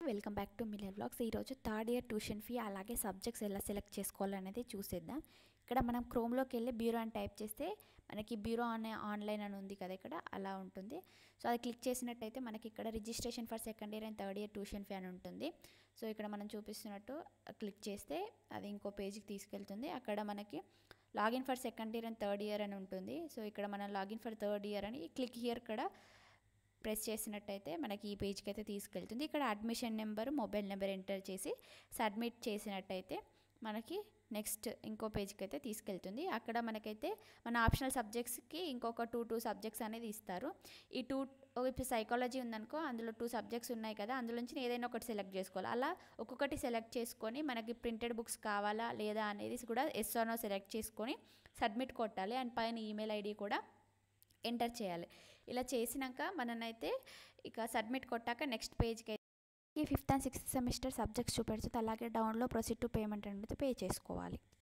welcome back to million blogs ఈరోజు third year tuition fee అలాగే subjects ఎలా select చేసుకోవాలనేది చూసేద్దాం ఇక్కడ మనం క్రోమ్లోకి వెళ్ళి బ్యూరో అని టైప్ చేస్తే మనకి బ్యూరో అనే ఆన్లైన్ అని ఉంది కదా ఇక్కడ అలా ఉంటుంది సో అది క్లిక్ చేసినట్టయితే మనకి ఇక్కడ registration for second year and third year tuition fee అని ఉంటుంది సో ఇక్కడ మనం చూపిస్తున్నట్టు క్లిక్ చేస్తే అది ఇంకో పేజ్కి తీసుకెళ్తుంది అక్కడ మనకి login for second year and third year అని ఉంటుంది సో ఇక్కడ మనం లాగిన్ ఫర్ థర్డ్ ఇయర్ అని క్లిక్ హియర్ ఇక్కడ ప్రెస్ చేసినట్టయితే మనకి ఈ పేజ్కి అయితే తీసుకెళ్తుంది ఇక్కడ admission number mobile number enter చేసి సబ్మిట్ చేసినట్టయితే మనకి నెక్స్ట్ ఇంకో పేజ్కి అయితే తీసుకెళ్తుంది అక్కడ మనకైతే మన ఆప్షనల్ సబ్జెక్ట్స్కి ఇంకొక టూ టూ సబ్జెక్ట్స్ అనేది ఇస్తారు ఈ టూ ఇప్పుడు సైకాలజీ ఉందనుకో అందులో టూ సబ్జెక్ట్స్ ఉన్నాయి కదా అందులో నుంచి ఏదైనా ఒకటి సెలెక్ట్ చేసుకోవాలి అలా ఒక్కొక్కటి సెలెక్ట్ చేసుకొని మనకి ప్రింటెడ్ బుక్స్ కావాలా లేదా అనేది కూడా ఎస్ ఆర్నో సెలెక్ట్ చేసుకొని సబ్మిట్ కొట్టాలి అండ్ పైన ఈమెయిల్ ఐడి కూడా ఎంటర్ చేయాలి ఇలా చేసినాక మననైతే ఇక సబ్మిట్ కొట్టాక నెక్స్ట్ పేజ్కి ఈ fifth and sixth semester subjects చూపెడుతుంది అలాగే డౌన్లో ప్రొసీడ్ టు పేమెంట్ అనేది పే చేసుకోవాలి